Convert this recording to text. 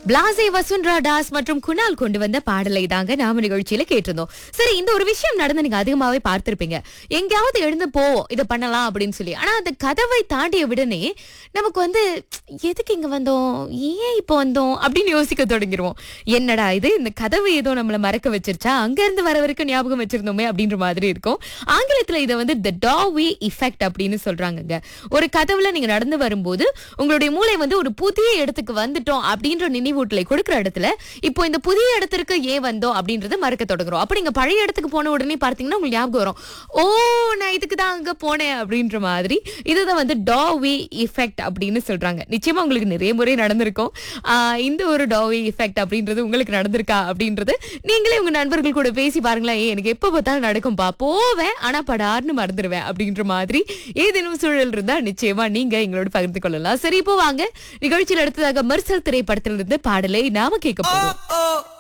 பிளாசே வசுந்தரா தாஸ் மற்றும் குணால் கொண்டு வந்த பாடலை தாங்க நாம நிகழ்ச்சியில கேட்டிருந்தோம் சரி இந்த ஒரு விஷயம் நடந்து நீங்க அதிகமாவே பார்த்திருப்பீங்க எங்கேயாவது எழுந்து போ இதை பண்ணலாம் அப்படின்னு சொல்லி ஆனா அந்த கதவை தாண்டிய விடனே நமக்கு வந்து எதுக்கு இங்க வந்தோம் ஏன் இப்போ வந்தோம் அப்படின்னு யோசிக்க தொடங்கிடுவோம் என்னடா இது இந்த கதவு ஏதோ நம்மள மறக்க வச்சிருச்சா அங்க இருந்து வர வரைக்கும் ஞாபகம் வச்சிருந்தோமே அப்படின்ற மாதிரி இருக்கும் ஆங்கிலத்துல இதை வந்து த டாவே இஃபெக்ட் அப்படின்னு சொல்றாங்கங்க ஒரு கதவுல நீங்க நடந்து வரும்போது உங்களுடைய மூளை வந்து ஒரு புதிய இடத்துக்கு வந்துட்டோம் அப்படின்ற நினைவூட்டலை கொடுக்கிற இடத்துல இப்போ இந்த புதிய இடத்திற்கு ஏன் வந்தோம் அப்படின்றத மறக்க தொடங்குறோம் அப்ப நீங்க பழைய இடத்துக்கு போன உடனே பார்த்தீங்கன்னா உங்களுக்கு ஞாபகம் வரும் ஓ நான் இதுக்கு தான் அங்க போனேன் அப்படின்ற மாதிரி இதுதான் வந்து டாவே இஃபெக்ட் அப்படின்னு சொல்றாங்க நிச்சயமா உங்களுக்கு நிறைய முறை நடந்திருக்கும் ஆஹ் இந்த ஒரு டாவே இஃபெக்ட் அப்படின்றது உங்களுக்கு நடந்திருக்கா அப்படின்றது நீங்களே உங்க நண்பர்கள் கூட பேசி பாருங்களேன் ஏய், எனக்கு எப்ப பார்த்தாலும் நடக்கும்பா போவேன் ஆனா படார்னு மறந்துடுவேன் அப்படின்ற மாதிரி ஏதேனும் சூழல் இருந்தா நிச்சயமா நீங்க எங்களோட பகிர்ந்து கொள்ளலாம் சரி இப்போ வாங்க நிகழ்ச்சியில் அடுத்ததாக மர்சல் திரைப்படத்திலிருந்து பாடலை நாம கேட்க போறோம்